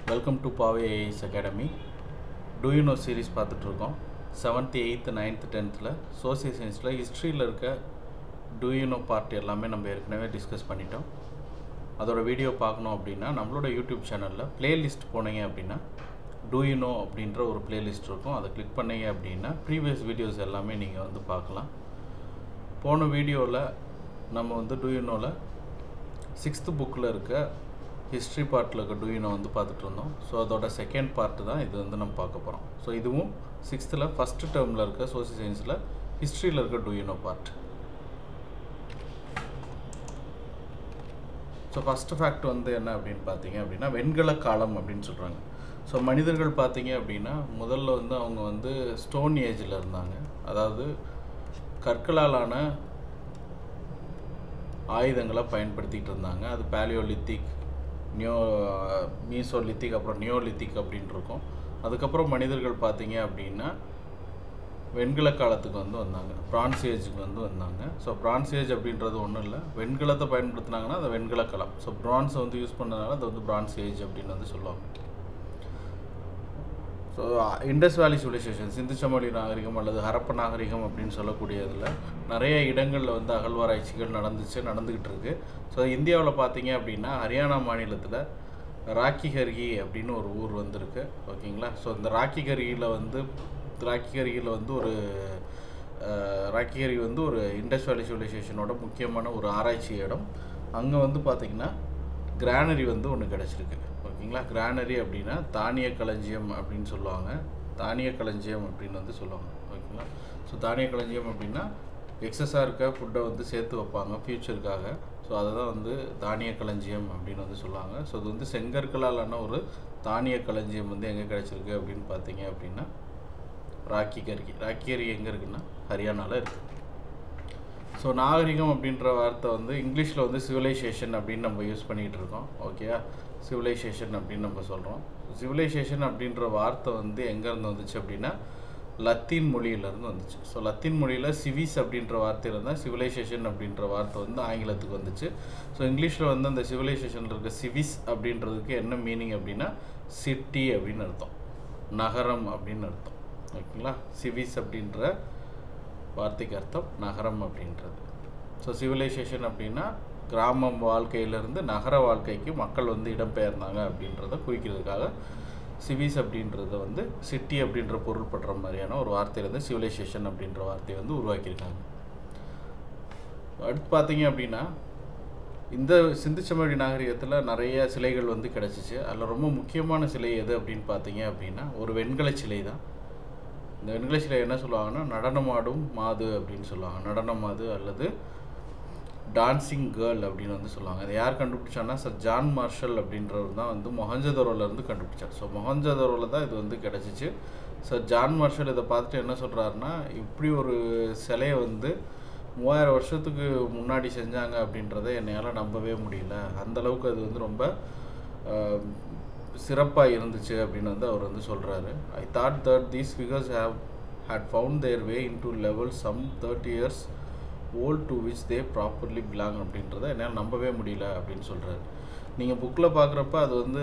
welcome to பாவே ஏஐஸ் academy do you know series பார்த்துட்ருக்கோம் செவன்த்து எயித்து நைன்த்து டென்த்தில் சோசியல் சயின்ஸில் ஹிஸ்ட்ரியில் இருக்க டூ யூ நோ பார்ட் எல்லாமே நம்ம ஏற்கனவே டிஸ்கஸ் பண்ணிட்டோம் அதோட வீடியோ பார்க்கணும் அப்படின்னா நம்மளோட யூடியூப் சேனலில் பிளேலிஸ்ட் போனீங்க அப்படின்னா டூ யூ நோ அப்படின்ற ஒரு பிளேலிஸ்ட் இருக்கும் அதை கிளிக் பண்ணீங்க அப்படின்னா ப்ரீவியஸ் வீடியோஸ் எல்லாமே நீங்கள் வந்து பார்க்கலாம் போன வீடியோவில் நம்ம வந்து டூ யூ நோவில் சிக்ஸ்த்து புக்கில் இருக்க ஹிஸ்ட்ரி பார்ட்டில் இருக்க டூயினை வந்து பார்த்துட்டு இருந்தோம் ஸோ அதோட செகண்ட் பார்ட்டு தான் இது வந்து நம்ம பார்க்க போகிறோம் ஸோ இதுவும் சிக்ஸ்த்தில் ஃபஸ்ட்டு டேர்மில் இருக்க சோசியல் சயின்ஸில் ஹிஸ்ட்ரியில் இருக்க டூயினோ பார்ட் ஸோ ஃபஸ்ட்டு ஃபேக்ட் வந்து என்ன அப்படின்னு பார்த்தீங்க அப்படின்னா வெண்கல காலம் அப்படின்னு சொல்கிறாங்க ஸோ மனிதர்கள் பார்த்தீங்க அப்படின்னா முதல்ல வந்து அவங்க வந்து ஸ்டோன் ஏஜில் இருந்தாங்க அதாவது கற்களாலான ஆயுதங்களை பயன்படுத்திகிட்டு இருந்தாங்க அது பேலியோலித்திக் நியோ மீசோலித்திக் அப்புறம் நியோலித்திக் அப்படின்னு இருக்கும் அதுக்கப்புறம் மனிதர்கள் பார்த்தீங்க அப்படின்னா வெண்கல காலத்துக்கு வந்து வந்தாங்க பிரான்ஸ் ஏஜுக்கு வந்து வந்தாங்க ஸோ பிரான்ஸ் ஏஜ் அப்படின்றது ஒன்றும் இல்லை வெண்கலத்தை பயன்படுத்தினாங்கன்னா அது வெண்கல காலம் ஸோ பிரான்ஸை வந்து யூஸ் பண்ணதுனால அது வந்து பிரான்ஸ் ஏஜ் அப்படின்னு வந்து சொல்லுவாங்க so Indus Valley civilization Sindhu சமவெளி நாகரிகம் அல்லது ஹரப்ப நாகரிகம் அப்படின்னு சொல்லக்கூடியதில் நிறைய இடங்களில் வந்து அகழ்வாராய்ச்சிகள் நடந்துச்சு நடந்துக்கிட்டு இருக்கு ஸோ இந்தியாவில் பார்த்தீங்க அப்படின்னா ஹரியானா மாநிலத்தில் ராக்கி கர்கி அப்படின்னு ஒரு ஊர் வந்திருக்கு ஓகேங்களா ஸோ இந்த ராக்கி கர்கியில் வந்து ராக்கி கர்கியில் வந்து ஒரு ராக்கி கர்கி வந்து ஒரு இண்டஸ் வேலி சிவிலைசேஷனோட முக்கியமான ஒரு ஆராய்ச்சி இடம் அங்கே வந்து பார்த்திங்கன்னா கிரானரி வந்து ஒன்று கிடச்சிருக்கு ஓகேங்களா கிரானரி அப்படின்னா தானிய களஞ்சியம் அப்படின்னு சொல்லுவாங்க தானிய களஞ்சியம் அப்படின்னு வந்து சொல்லுவாங்க ஓகேங்களா ஸோ தானிய களஞ்சியம் அப்படின்னா எக்ஸஸாக இருக்க ஃபுட்டை வந்து சேர்த்து வைப்பாங்க ஃப்யூச்சருக்காக ஸோ அதை தான் வந்து தானிய களஞ்சியம் அப்படின்னு வந்து சொல்லுவாங்க ஸோ இது வந்து செங்கற்களாலான ஒரு தானிய களஞ்சியம் வந்து எங்கே கிடச்சிருக்கு அப்படின்னு பார்த்தீங்க அப்படின்னா ராக்கி கருகி ராக்கி கருகி எங்கே இருக்குன்னா ஹரியானாவில் இருக்குது ஸோ நாகரிகம் அப்படின்ற வார்த்தை வந்து இங்கிலீஷில் வந்து சிவிலைசேஷன் அப்படின்னு நம்ம யூஸ் பண்ணிகிட்டு இருக்கோம் ஓகேயா சிவிலைசேஷன் அப்படின்னு நம்ம சொல்கிறோம் சிவிலைசேஷன் அப்படின்ற வார்த்தை வந்து எங்கேருந்து வந்துச்சு அப்படின்னா லத்தீன் மொழியிலேருந்து வந்துச்சு ஸோ லத்தீன் மொழியில் சிவிஸ் அப்படின்ற வார்த்தையில் தான் சிவிலைசேஷன் அப்படின்ற வார்த்தை வந்து ஆங்கிலத்துக்கு வந்துச்சு ஸோ இங்கிலீஷில் வந்து அந்த சிவிலைசேஷனில் இருக்க சிவிஸ் அப்படின்றதுக்கு என்ன மீனிங் அப்படின்னா சிட்டி அப்படின்னு அர்த்தம் நகரம் அப்படின்னு அர்த்தம் ஓகேங்களா சிவிஸ் அப்படின்ற வார்த்தைக்கு அர்த்தம் நகரம் அப்படின்றது ஸோ சிவிலைசேஷன் அப்படின்னா கிராமம் வாழ்க்கையிலேருந்து நகர வாழ்க்கைக்கு மக்கள் வந்து இடம்பெயர்ந்தாங்க அப்படின்றத குறிக்கிறதுக்காக சிவிஸ் அப்படின்றத வந்து சிட்டி அப்படின்ற பொருள்படுற மாதிரியான ஒரு வார்த்தையிலேருந்து சிவிலைசேஷன் அப்படின்ற வார்த்தையை வந்து உருவாக்கியிருக்காங்க அடுத்து பார்த்தீங்க அப்படின்னா இந்த சிந்துச்சமவெளி நாகரிகத்தில் நிறைய சிலைகள் வந்து கிடச்சிச்சு அதில் ரொம்ப முக்கியமான சிலை எது அப்படின்னு பார்த்தீங்க அப்படின்னா ஒரு வெண்கல சிலை தான் இந்த வெண்கல சிலை என்ன சொல்லுவாங்கன்னா நடனமாடும் மாது அப்படின்னு சொல்லுவாங்க நடனம் மாது அல்லது டான்சிங் கேர்ள் அப்படின்னு வந்து சொல்லுவாங்க அதை யார் கண்டுபிடிச்சான்னா சார் ஜான் மார்ஷல் அப்படின்றவர் தான் வந்து மொஹஞ்சதரோலேருந்து கண்டுபிடிச்சார் ஸோ மொஹஞ்சதரோவில் தான் இது வந்து கிடச்சிச்சு ஸோ ஜான் மார்ஷல் இதை பார்த்துட்டு என்ன சொல்கிறாருன்னா இப்படி ஒரு சிலையை வந்து மூவாயிரம் வருஷத்துக்கு முன்னாடி செஞ்சாங்க அப்படின்றத என்னையால் நம்பவே முடியல அந்தளவுக்கு அது வந்து ரொம்ப சிறப்பாக இருந்துச்சு அப்படின்னு வந்து அவர் வந்து சொல்கிறாரு I thought that these figures have had found their way into level some thirty years old to which they properly belong அப்படின்றத என்னால் நம்பவே முடியல அப்படின்னு சொல்கிறாரு நீங்கள் புக்கில் பார்க்குறப்ப அது வந்து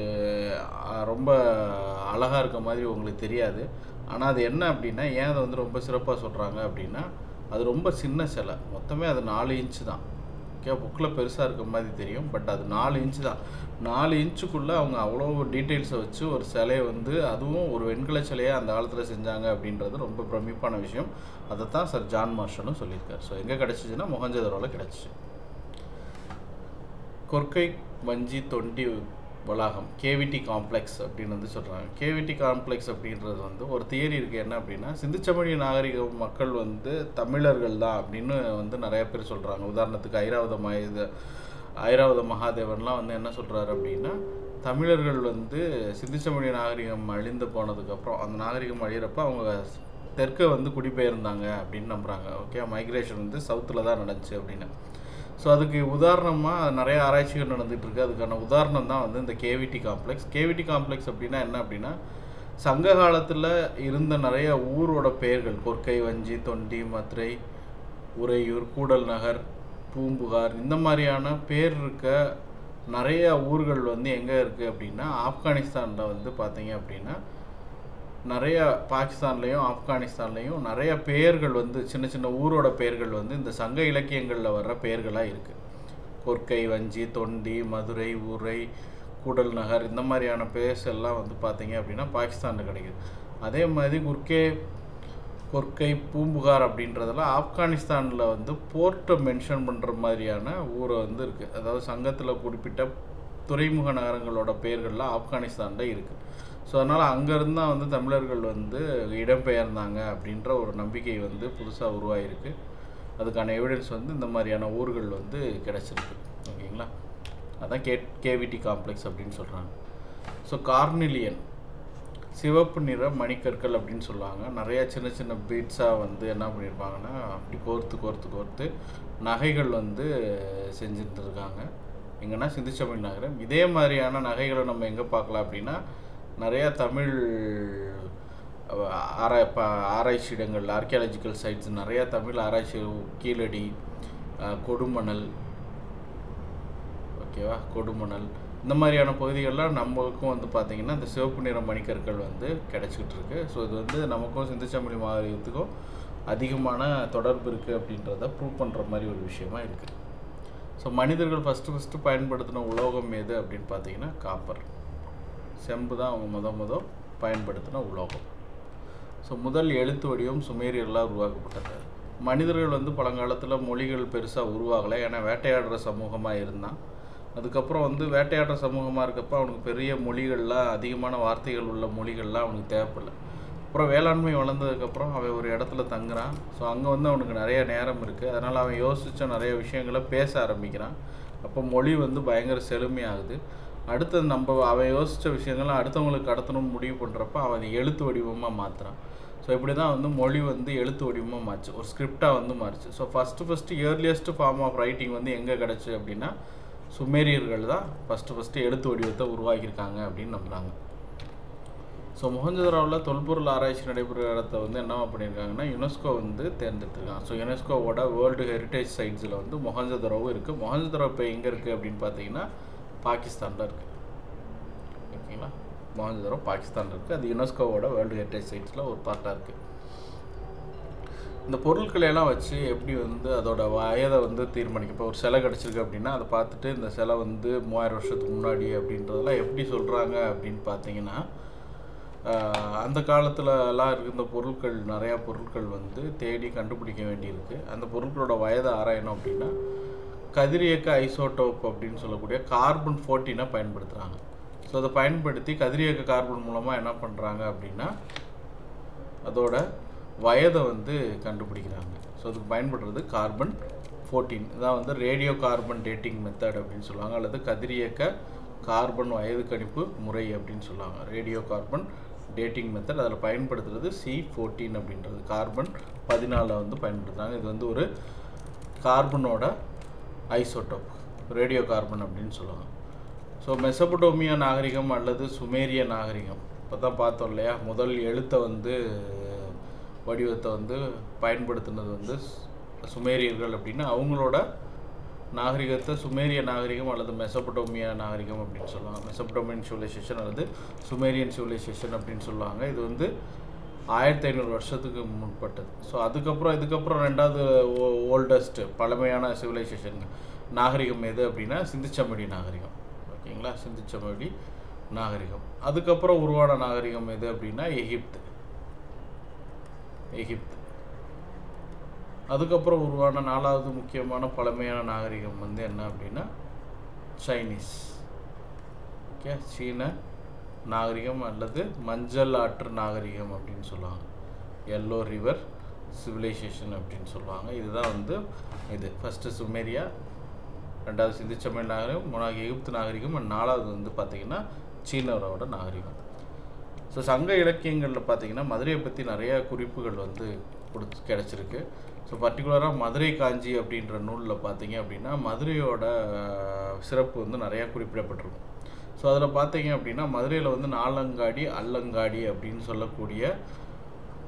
ரொம்ப அழகாக இருக்க மாதிரி உங்களுக்கு தெரியாது ஆனால் அது என்ன அப்படின்னா ஏன் அதை வந்து ரொம்ப சிறப்பாக சொல்கிறாங்க அப்படின்னா அது ரொம்ப சின்ன சிலை மொத்தமே அது நாலு இன்ச்சு தான் ஓகே புக்கில் பெருசாக இருக்க மாதிரி தெரியும் பட் அது நாலு இன்ச்சு தான் நாலு இன்ச்சுக்குள்ளே அவங்க அவ்வளோ டீட்டெயில்ஸை வச்சு ஒரு சிலையை வந்து அதுவும் ஒரு வெண்கல சிலையை அந்த காலத்தில் செஞ்சாங்க அப்படின்றது ரொம்ப பிரமிப்பான விஷயம் அதை தான் சார் ஜான் மார்ஷலும் சொல்லியிருக்கார் ஸோ எங்கே கிடச்சிச்சின்னா மொஹஞ்சதரோவில் கிடச்சிச்சு கொர்க்கை வஞ்சி தொண்டி வளாகம் கேவிடி காம்ப்ளெக்ஸ் அப்படின்னு வந்து சொல்கிறாங்க கேவிடி காம்ப்ளெக்ஸ் அப்படின்றது வந்து ஒரு தியரி இருக்குது என்ன அப்படின்னா சிந்துச்சமொழி நாகரிக மக்கள் வந்து தமிழர்கள் தான் அப்படின்னு வந்து நிறைய பேர் சொல்கிறாங்க உதாரணத்துக்கு ஐராவத மய ஐராவத மகாதேவன்லாம் வந்து என்ன சொல்கிறாரு அப்படின்னா தமிழர்கள் வந்து சிந்துச்சமொழி நாகரிகம் அழிந்து போனதுக்கப்புறம் அந்த நாகரிகம் அழியிறப்ப அவங்க தெற்க வந்து குடிபெயர்ந்தாங்க அப்படின்னு நம்புகிறாங்க ஓகே மைக்ரேஷன் வந்து சவுத்தில் தான் நடந்துச்சு அப்படின்னு ஸோ அதுக்கு உதாரணமாக நிறைய ஆராய்ச்சிகள் நடந்துகிட்டு இருக்குது அதுக்கான உதாரணம் தான் வந்து இந்த கேவிடி காம்ப்ளெக்ஸ் கேவிடி காம்ப்ளெக்ஸ் அப்படின்னா என்ன அப்படின்னா சங்க காலத்தில் இருந்த நிறைய ஊரோட பெயர்கள் கொற்கை வஞ்சி தொண்டி மதுரை உறையூர் கூடல் நகர் பூம்புகார் இந்த மாதிரியான பேர் இருக்க நிறைய ஊர்கள் வந்து எங்கே இருக்குது அப்படின்னா ஆப்கானிஸ்தானில் வந்து பார்த்தீங்க அப்படின்னா நிறைய பாகிஸ்தான்லேயும் ஆப்கானிஸ்தான்லேயும் நிறைய பெயர்கள் வந்து சின்ன சின்ன ஊரோட பெயர்கள் வந்து இந்த சங்க இலக்கியங்களில் வர்ற பெயர்களாக இருக்குது கொர்க்கை வஞ்சி தொண்டி மதுரை உரை கூடல் நகர் இந்த மாதிரியான பேர்ஸ் எல்லாம் வந்து பார்த்தீங்க அப்படின்னா பாகிஸ்தானில் கிடைக்குது அதே மாதிரி குர்கே கொர்க்கை பூம்புகார் அப்படின்றதெல்லாம் ஆப்கானிஸ்தானில் வந்து போர்ட்டை மென்ஷன் பண்ணுற மாதிரியான ஊரை வந்து இருக்குது அதாவது சங்கத்தில் குறிப்பிட்ட துறைமுக நகரங்களோட பெயர்கள்லாம் ஆப்கானிஸ்தானில் இருக்குது ஸோ அதனால் அங்கேருந்து தான் வந்து தமிழர்கள் வந்து இடம்பெயர்ந்தாங்க அப்படின்ற ஒரு நம்பிக்கை வந்து புதுசாக உருவாகிருக்கு அதுக்கான எவிடன்ஸ் வந்து இந்த மாதிரியான ஊர்கள் வந்து கிடச்சிருக்கு ஓகேங்களா அதான் கே கேவிடி காம்ப்ளெக்ஸ் அப்படின்னு சொல்கிறாங்க ஸோ கார்னிலியன் சிவப்பு நிற மணிக்கற்கள் அப்படின்னு சொல்லுவாங்க நிறைய சின்ன சின்ன பீட்ஸாக வந்து என்ன பண்ணியிருப்பாங்கன்னா அப்படி கோர்த்து கோர்த்து கோர்த்து நகைகள் வந்து செஞ்சுருந்துருக்காங்க எங்கன்னா சிந்துச்சமிழ் நகரம் இதே மாதிரியான நகைகளை நம்ம எங்கே பார்க்கலாம் அப்படின்னா நிறையா தமிழ் ஆரா இப்போ ஆராய்ச்சி இடங்கள் ஆர்கியாலஜிக்கல் சைட்ஸ் நிறையா தமிழ் ஆராய்ச்சி கீழடி கொடுமணல் ஓகேவா கொடுமணல் இந்த மாதிரியான பகுதிகளில் நம்மளுக்கும் வந்து பார்த்திங்கன்னா இந்த சிவப்பு நிற மணிக்கற்கள் வந்து கிடச்சிக்கிட்டு இருக்கு ஸோ இது வந்து நமக்கும் சிந்துச்சமொழி மாநிலத்துக்கும் அதிகமான தொடர்பு இருக்குது அப்படின்றத ப்ரூவ் பண்ணுற மாதிரி ஒரு விஷயமா இருக்குது ஸோ மனிதர்கள் ஃபஸ்ட்டு ஃபஸ்ட்டு பயன்படுத்தின உலோகம் எது அப்படின்னு பார்த்தீங்கன்னா காப்பர் செம்பு தான் அவங்க முத முத பயன்படுத்தின உலோகம் ஸோ முதல் எழுத்து வடிவம் சுமேரியர்களாக உருவாக்கப்பட்டது மனிதர்கள் வந்து பழங்காலத்தில் மொழிகள் பெருசாக உருவாகலை ஏன்னா வேட்டையாடுற சமூகமாக இருந்தான் அதுக்கப்புறம் வந்து வேட்டையாடுற சமூகமாக இருக்கப்போ அவனுக்கு பெரிய மொழிகள்லாம் அதிகமான வார்த்தைகள் உள்ள மொழிகள்லாம் அவனுக்கு தேவைப்படல அப்புறம் வேளாண்மை வளர்ந்ததுக்கப்புறம் அவன் ஒரு இடத்துல தங்குறான் ஸோ அங்கே வந்து அவனுக்கு நிறைய நேரம் இருக்குது அதனால் அவன் யோசித்த நிறைய விஷயங்களை பேச ஆரம்பிக்கிறான் அப்போ மொழி வந்து பயங்கர செழுமையாகுது அடுத்தது நம்ம அவன் யோசித்த விஷயங்களை அடுத்தவங்களுக்கு கடத்தணும்னு முடிவு பண்ணுறப்ப அவன் அதை எழுத்து வடிவமாக மாற்றுறான் ஸோ இப்படி தான் வந்து மொழி வந்து எழுத்து வடிவமாக மாறுச்சு ஒரு ஸ்கிரிப்டாக வந்து மாறுச்சு so first first earliest form of writing வந்து எங்கே கிடச்சி அப்படின்னா சுமேரியர்கள் தான் ஃபஸ்ட்டு ஃபஸ்ட்டு எழுத்து வடிவத்தை உருவாக்கியிருக்காங்க அப்படின்னு நம்புகிறாங்க ஸோ மொஹஞ்சதராவில் தொல்பொருள் ஆராய்ச்சி நடைபெறுற இடத்த வந்து என்ன பண்ணியிருக்காங்கன்னா யுனெஸ்கோ வந்து தேர்ந்தெடுத்திருக்காங்க ஸோ யுனெஸ்கோவோட வேர்ல்டு ஹெரிட்டேஜ் சைட்ஸில் வந்து மொஹஞ்சதரோவும் இருக்குது மொஹஞ்சதரோ இப்போ எங்கே இருக்குது அப்படின்னு பார்த்தீங்கன்னா பாகிஸ்தானில் இருக்குது ஓகேங்களா மொஹஞ்சதரோ பாகிஸ்தானில் இருக்குது அது யுனெஸ்கோவோட வேர்ல்டு ஹெரிட்டேஜ் சைட்ஸில் ஒரு பார்ட்டாக இருக்குது இந்த பொருட்களை எல்லாம் வச்சு எப்படி வந்து அதோட வயதை வந்து தீர்மானிக்க இப்போ ஒரு சிலை கிடச்சிருக்கு அப்படின்னா அதை பார்த்துட்டு இந்த சிலை வந்து மூவாயிரம் வருஷத்துக்கு முன்னாடி அப்படின்றதெல்லாம் எப்படி சொல்கிறாங்க அப்படின்னு பார்த்தீங்கன்னா அந்த காலத்துலலாம் இருந்த பொருட்கள் நிறையா பொருட்கள் வந்து தேடி கண்டுபிடிக்க வேண்டியிருக்கு அந்த பொருட்களோட வயதை ஆராயணும் அப்படின்னா கதிரியக்க ஐசோட்டோப் அப்படின்னு சொல்லக்கூடிய கார்பன் ஃபோர்டீனை பயன்படுத்துகிறாங்க ஸோ அதை பயன்படுத்தி கதிரியக்க கார்பன் மூலமாக என்ன பண்ணுறாங்க அப்படின்னா அதோட வயதை வந்து கண்டுபிடிக்கிறாங்க ஸோ அதுக்கு பயன்படுறது கார்பன் ஃபோர்டீன் இதான் வந்து ரேடியோ கார்பன் டேட்டிங் மெத்தட் அப்படின்னு சொல்லுவாங்க அல்லது கதிரியக்க கார்பன் வயது கணிப்பு முறை அப்படின்னு சொல்லுவாங்க ரேடியோ கார்பன் டேட்டிங் மெத்தட் அதில் பயன்படுத்துறது சி ஃபோர்டீன் அப்படின்றது கார்பன் பதினாலில் வந்து பயன்படுத்துகிறாங்க இது வந்து ஒரு கார்பனோட ஐசோட்டோப் ரேடியோ கார்பன் அப்படின்னு சொல்லுவாங்க ஸோ மெசபடோமியா நாகரிகம் அல்லது சுமேரிய நாகரிகம் இப்போ தான் பார்த்தோம் இல்லையா முதல் எழுத்தை வந்து வடிவத்தை வந்து பயன்படுத்தினது வந்து சுமேரியர்கள் அப்படின்னா அவங்களோட நாகரிகத்தை சுமேரிய நாகரிகம் அல்லது மெசபடோமியா நாகரிகம் அப்படின்னு சொல்லுவாங்க மெசபடோமியன் சிவிலைசேஷன் அல்லது சுமேரியன் சிவிலைசேஷன் அப்படின்னு சொல்லுவாங்க இது வந்து ஆயிரத்தி ஐநூறு வருஷத்துக்கு முற்பட்டது ஸோ அதுக்கப்புறம் இதுக்கப்புறம் ரெண்டாவது ஓல்டஸ்ட் பழமையான சிவிலைசேஷன் நாகரிகம் எது அப்படின்னா சிந்துச்சமடி நாகரிகம் ஓகேங்களா சிந்துச்சமடி நாகரிகம் அதுக்கப்புறம் உருவான நாகரிகம் எது அப்படின்னா எகிப்து எகிப்து அதுக்கப்புறம் உருவான நாலாவது முக்கியமான பழமையான நாகரிகம் வந்து என்ன அப்படின்னா சைனீஸ் ஓகே சீன நாகரிகம் அல்லது மஞ்சள் ஆற்று நாகரிகம் அப்படின்னு சொல்லுவாங்க எல்லோ ரிவர் சிவிலைசேஷன் அப்படின்னு சொல்லுவாங்க இதுதான் வந்து இது ஃபஸ்ட்டு சுமேரியா ரெண்டாவது சிந்துச்சமய நாகரிகம் மூணாவது எகிப்து நாகரிகம் நாலாவது வந்து பார்த்திங்கன்னா சீனரோட நாகரிகம் ஸோ சங்க இலக்கியங்களில் பார்த்தீங்கன்னா மதுரையை பற்றி நிறைய குறிப்புகள் வந்து கொடுத்து கிடச்சிருக்கு ஸோ பர்டிகுலராக மதுரை காஞ்சி அப்படின்ற நூலில் பார்த்தீங்க அப்படின்னா மதுரையோட சிறப்பு வந்து நிறையா குறிப்பிடப்பட்டிருக்கும் ஸோ அதில் பார்த்தீங்க அப்படின்னா மதுரையில் வந்து நாலங்காடி அல்லங்காடி அப்படின்னு சொல்லக்கூடிய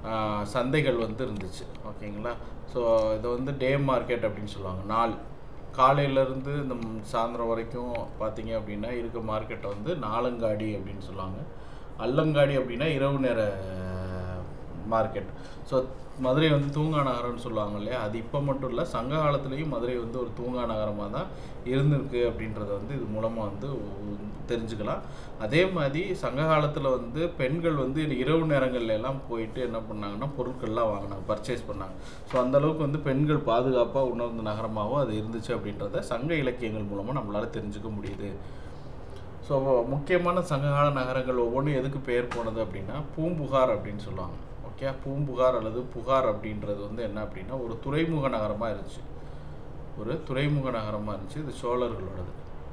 சந்தைகள் வந்து இருந்துச்சு ஓகேங்களா ஸோ இதை வந்து டே மார்க்கெட் அப்படின்னு சொல்லுவாங்க நாள் காலையிலேருந்து இந்த ம் சாயந்தரம் வரைக்கும் பார்த்தீங்க அப்படின்னா இருக்க மார்க்கெட்டை வந்து நாலங்காடி அப்படின்னு சொல்லுவாங்க அல்லங்காடி அப்படின்னா இரவு நேர மார்க்கெட் ஸோ மதுரை வந்து தூங்கா நகரம்னு சொல்லுவாங்க இல்லையா அது இப்போ மட்டும் இல்லை சங்க காலத்துலேயும் மதுரை வந்து ஒரு தூங்கா நகரமாக தான் இருந்திருக்கு அப்படின்றத வந்து இது மூலமாக வந்து உ- தெரிஞ்சுக்கலாம் அதே மாதிரி சங்க காலத்தில் வந்து பெண்கள் வந்து இந்த இரவு நேரங்கள்ல எல்லாம் போயிட்டு என்ன பண்ணாங்கன்னா பொருட்கள்லாம் வாங்கினாங்க பர்ச்சேஸ் பண்ணாங்க ஸோ அந்த அளவுக்கு வந்து பெண்கள் பாதுகாப்பாக உணர்ந்த நகரமாகவும் அது இருந்துச்சு அப்படின்றத சங்க இலக்கியங்கள் மூலமாக நம்மளால் தெரிஞ்சுக்க முடியுது ஸோ முக்கியமான சங்ககால நகரங்கள் ஒவ்வொன்றும் எதுக்கு பெயர் போனது அப்படின்னா பூம்புகார் அப்படின்னு சொல்லுவாங்க ஓகே பூம்புகார் அல்லது புகார் அப்படின்றது வந்து என்ன அப்படின்னா ஒரு துறைமுக நகரமாக இருந்துச்சு ஒரு துறைமுக நகரமாக இருந்துச்சு இது சோழர்களோடது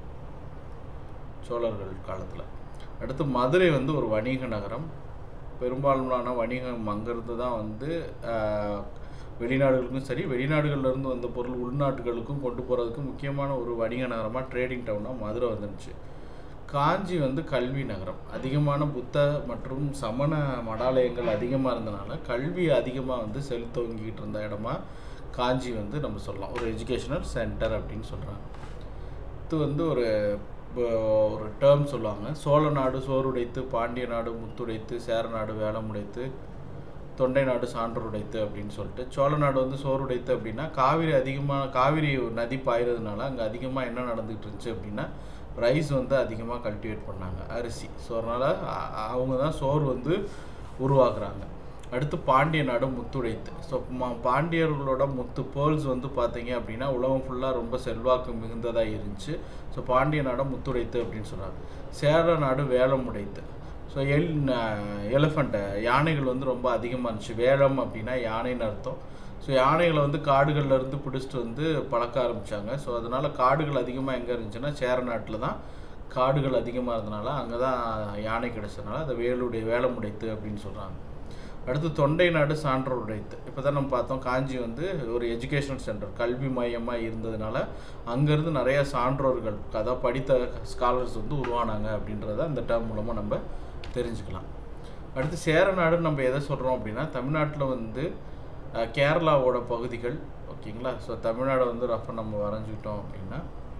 சோழர்கள் காலத்தில் அடுத்து மதுரை வந்து ஒரு வணிக நகரம் பெரும்பாலான வணிகம் அங்கேருந்து தான் வந்து ஆஹ், வெளிநாடுகளுக்கும் சரி வெளிநாடுகள்ல இருந்து வந்த பொருள் உள்நாட்டுகளுக்கும் கொண்டு போகிறதுக்கு முக்கியமான ஒரு வணிக நகரமாக ட்ரேடிங் டவுனாக மதுரை வந்துருச்சு காஞ்சி வந்து கல்வி நகரம் அதிகமான புத்த மற்றும் சமண மடாலயங்கள் அதிகமாக இருந்தனால கல்வி அதிகமாக வந்து செலுத்தோங்கிட்டு இருந்த இடமா காஞ்சி வந்து நம்ம சொல்லலாம் ஒரு எஜுகேஷனல் சென்டர் அப்படின்னு சொல்கிறாங்க இது வந்து ஒரு இப்போ ஒரு டேர்ம் சொல்லுவாங்க சோழ நாடு சோறுடைத்து பாண்டிய நாடு முத்துடைத்து சேர நாடு வேலமுடைத்து தொண்டை நாடு சான்றோருடைத்து அப்படின்னு சொல்லிட்டு சோழ நாடு வந்து சோறுடைத்து அப்படின்னா காவிரி அதிகமாக காவிரி நதி பாயிறதுனால அங்கே அதிகமாக என்ன நடந்துகிட்டு இருந்துச்சு அப்படின்னா ரைஸ் வந்து அதிகமாக கல்டிவேட் பண்ணாங்க அரிசி ஸோ அதனால் அவங்க தான் சோறு வந்து உருவாக்குறாங்க அடுத்து பாண்டிய நாடு முத்துடைத்து ஸோ பாண்டியர்களோட முத்து பேர்ல்ஸ் வந்து பார்த்தீங்க அப்படின்னா உலகம் ஃபுல்லாக ரொம்ப செல்வாக்கு மிகுந்ததாக இருந்துச்சு ஸோ பாண்டிய நாடு முத்துடைத்து அப்படின்னு சொல்கிறாங்க சேர நாடு வேலம் உடைத்து ஸோ எல் எலிஃபண்ட்டை யானைகள் வந்து ரொம்ப அதிகமாக இருந்துச்சு வேலம் அப்படின்னா யானைன்னு அர்த்தம் ஸோ யானைகளை வந்து காடுகள்ல இருந்து பிடிச்சிட்டு வந்து பழக்க ஆரம்பித்தாங்க ஸோ அதனால் காடுகள் அதிகமாக எங்கே இருந்துச்சுன்னா சேர நாட்டில் தான் காடுகள் அதிகமாக இருந்தனால அங்கே தான் யானை கிடைச்சதுனால அதை வேலுடைய வேலமுடைத்து அப்படின்னு சொல்கிறாங்க அடுத்து தொண்டை நாடு சான்றோர் உடைத்து இப்போ தான் நம்ம பார்த்தோம் காஞ்சி வந்து ஒரு எஜுகேஷனல் சென்டர் கல்வி மையமாக இருந்ததுனால அங்கேருந்து நிறைய சான்றோர்கள் அதாவது படித்த ஸ்காலர்ஸ் வந்து உருவானாங்க அப்படின்றத அந்த டேர்ம் மூலமாக நம்ம தெரிஞ்சுக்கலாம் அடுத்து சேர நாடு நம்ம எதை சொல்கிறோம் அப்படின்னா தமிழ்நாட்டில் வந்து அஹ், கேரளாவோட பகுதிகள் ஓகேங்களா ஸோ தமிழ்நாடு வந்து ரஃபாக நம்ம வரைஞ்சிக்கிட்டோம் அப்படின்னா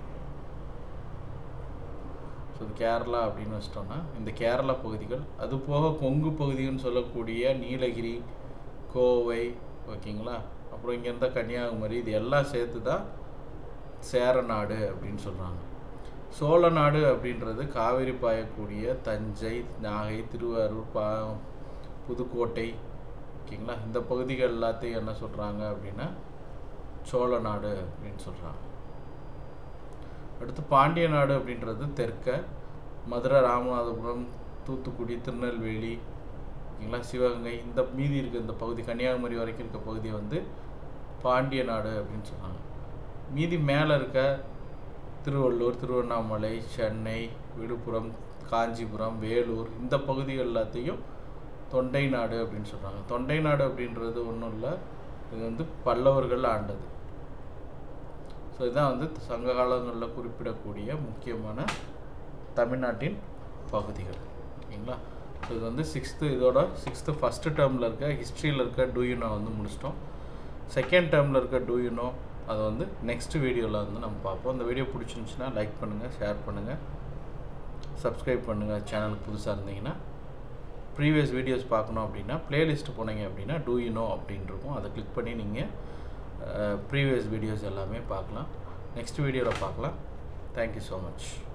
ஸோ இது கேரளா அப்படின்னு வச்சிட்டோம்னா இந்த கேரளா பகுதிகள் அது போக கொங்கு பகுதின்னு சொல்லக்கூடிய நீலகிரி கோவை ஓகேங்களா அப்புறம் இங்கே இருந்தால் கன்னியாகுமரி இது எல்லாம் சேர்த்து தான் சேரநாடு அப்படின்னு சொல்கிறாங்க சோழ நாடு அப்படின்றது காவிரி பாயக்கூடிய தஞ்சை நாகை திருவாரூர் பா புதுக்கோட்டை ஓகேங்களா இந்த பகுதிகள் எல்லாத்தையும் என்ன சொல்கிறாங்க அப்படின்னா சோழ நாடு அப்படின்னு சொல்கிறாங்க அடுத்து பாண்டிய நாடு அப்படின்றது தெற்க மதுரை ராமநாதபுரம் தூத்துக்குடி திருநெல்வேலி ஓகேங்களா சிவகங்கை இந்த மீதி இருக்க இந்த பகுதி கன்னியாகுமரி வரைக்கும் இருக்க பகுதியை வந்து பாண்டிய நாடு அப்படின்னு சொல்கிறாங்க மீதி மேலே இருக்க திருவள்ளூர் திருவண்ணாமலை சென்னை விழுப்புரம் காஞ்சிபுரம் வேலூர் இந்த பகுதிகள் எல்லாத்தையும் தொண்டை நாடு அப்படின்னு சொல்கிறாங்க தொண்டை நாடு அப்படின்றது ஒன்றும் இல்லை இது வந்து பல்லவர்கள் ஆண்டது ஸோ இதான் வந்து சங்க காலங்களில் குறிப்பிடக்கூடிய முக்கியமான தமிழ்நாட்டின் பகுதிகள் ஓகேங்களா ஸோ இது வந்து சிக்ஸ்த்து இதோட சிக்ஸ்த்து ஃபஸ்ட்டு டேர்மில் இருக்க ஹிஸ்ட்ரியில் இருக்க டூயூனோ வந்து முடிச்சிட்டோம் செகண்ட் டேர்மில் இருக்க டூயூனோ அதை வந்து நெக்ஸ்ட் வீடியோவில் வந்து நம்ம பார்ப்போம் இந்த வீடியோ பிடிச்சிருந்துச்சுன்னா லைக் பண்ணுங்கள் ஷேர் பண்ணுங்கள் சப்ஸ்கிரைப் பண்ணுங்கள் சேனலுக்கு புதுசாக இருந்தீங்கன்னா ப்ரீவியஸ் வீடியோஸ் பார்க்கணும் அப்படின்னா பிளேலிஸ்ட் போனீங்க அப்படின்னா டூ யூ நோ அப்படின்னு இருக்கும் அதை கிளிக் பண்ணி நீங்கள் ப்ரீவியஸ் வீடியோஸ் எல்லாமே பார்க்கலாம் நெக்ஸ்ட் வீடியோவில் பார்க்கலாம் தேங்க்யூ ஸோ மச்